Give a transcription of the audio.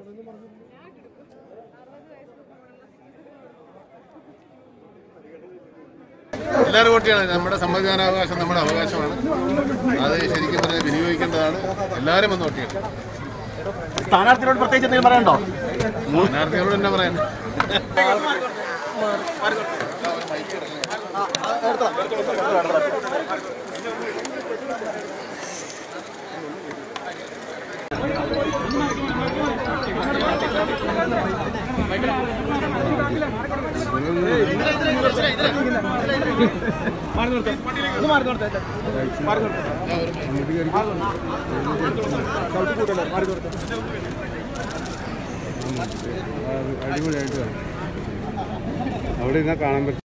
എല്ലാവരും വോട്ട് ചെയ്യണം നമ്മുടെ സമ്മതിദാനാവകാശം നമ്മുടെ അവകാശമാണ് അത് ശരിക്കും പറഞ്ഞാൽ വിനിയോഗിക്കേണ്ടതാണ് എല്ലാവരും വന്ന് വോട്ട് ചെയ്യണം സ്ഥാനാർത്ഥിയോട് പ്രത്യേകിച്ച് എന്തെങ്കിലും പറയണ്ടോ സ്ഥാനാർത്ഥികളോട് തന്നെ പറയാൻ അടിപൊളിയായിട്ട് അവിടെ ഇരുന്നാൽ കാണാൻ പറ്റും